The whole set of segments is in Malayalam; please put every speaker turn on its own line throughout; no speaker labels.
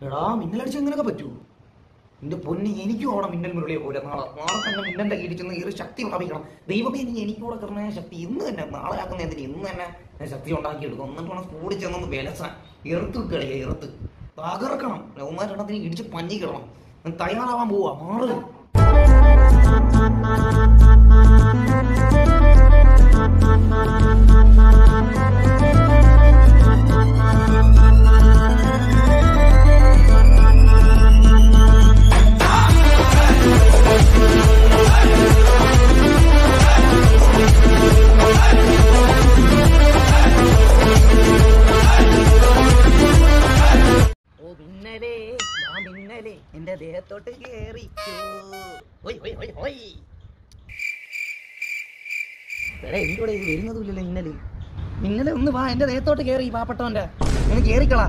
എടാ മിന്നലടിച്ച് എങ്ങനെയൊക്കെ പറ്റൂ എന്റെ പൊന്നി എനിക്കും അവിടെ മിന്നൽ മുരളിയെ പോലെ നാളെ നാളെ തന്നെ മിന്നലിന്റെ കീഴിൽ ചെന്ന് ഏറെ ശക്തി പ്രാപിക്കണം ദൈവമേ നീ എനിക്കൂടെ കിടന്ന ശക്തി ഇന്ന് തന്നെ നാളെ ആക്കുന്ന എന്തിന് ഇന്ന് തന്നെ ഞാൻ ശക്തി ഉണ്ടാക്കിയെടുക്കും എന്നിട്ട് വേണം സ്കൂളിൽ ചെന്നൊന്ന് വിലസാൻ എറുത്ത് കളിയ എറുത്ത് തകർക്കണം ലവന്മാരെണ്ണത്തിന് ഇടിച്ച് പഞ്ഞി കിടണം ഞാൻ തയ്യാറാവാൻ പോവാ മാറ് ഓ മിന്നലേ ആ മിന്നലേ എന്റെ ദേഹത്തോട്ട് കേറി എന്തുകൂടെ ഇത് വരുന്നതുമില്ലല്ലോ മിന്നല് മിന്നല് ഒന്ന് വാ എന്റെ ദേഹത്തോട്ട് കേറി പാപ്പട്ടവന്റെ ഒന്ന് കേറിക്കളാ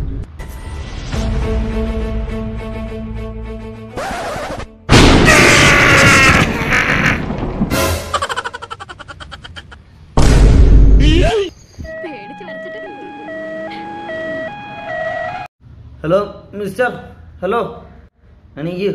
പേടിച്ച് വരച്ചിട്ട്
ഹലോ മിസ്റ്റർ ഹലോ എനിക്ക്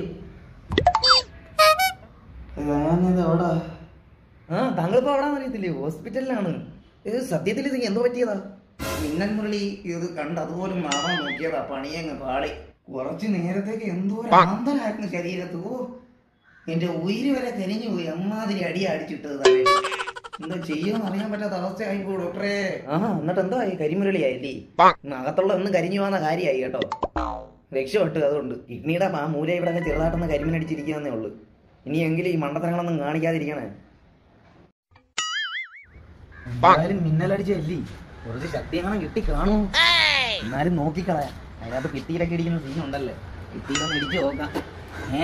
ആ താങ്കളിപ്പോ എവിടാന്ന് അറിയത്തില്ലേ ഹോസ്പിറ്റലിലാണ് ഇത് സത്യത്തിൽ ഇത് എന്തോ പറ്റിയതാ മിന്നൽ മുരളി ഇത് കണ്ട് അതുപോലും മാറാൻ നോക്കിയതാ പണിയങ്ങ് പാടി കുറച്ച് നേരത്തേക്ക് എന്തോ ഒരു ആന്തരായിരുന്നു ശരീരത്ത് ഓ എന്റെ ഉയിര് വരെ തെനിഞ്ഞു പോയി അമ്മാതിരി അടി അടിച്ചിട്ടത് തന്നെ എന്താ ചെയ്യുമെന്ന് അറിയാൻ പറ്റാത്ത അവസ്ഥയായി പോ ഡോക്ടറെ ആ എന്നിട്ട് എന്താ കരിമുരളിയായില്ലേ അകത്തുള്ള ഒന്ന് കരിഞ്ഞു പോകുന്ന കാര്യമായി കേട്ടോ രക്ഷപ്പെട്ടു അതുകൊണ്ട് കിഡ്നിയുടെ ആ മൂല ഇവിടെ ചെറുതായിട്ടൊന്ന് കരിമിനടിച്ചിരിക്കുന്നേ ഉള്ളൂ ഇനിയെങ്കിലും ഈ മണ്ടത്തരങ്ങളൊന്നും കാണിക്കാതിരിക്കണേ എന്തായാലും മിന്നലടിച്ചല്ലേ കുറച്ച് ശക്തി അങ്ങനെ കിട്ടി കാണൂ എന്നാലും നോക്കിക്കളയാ അതിനകത്ത് കിട്ടിയിലൊക്കെ ഇടിക്കുന്ന സീൻ ഉണ്ടല്ലേ കിട്ടിയിലൊന്ന് ഇടിച്ചു നോക്കാം ഏ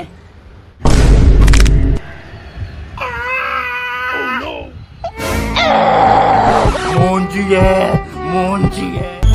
മോഞ്ചിയേ മോഞ്ചിയേ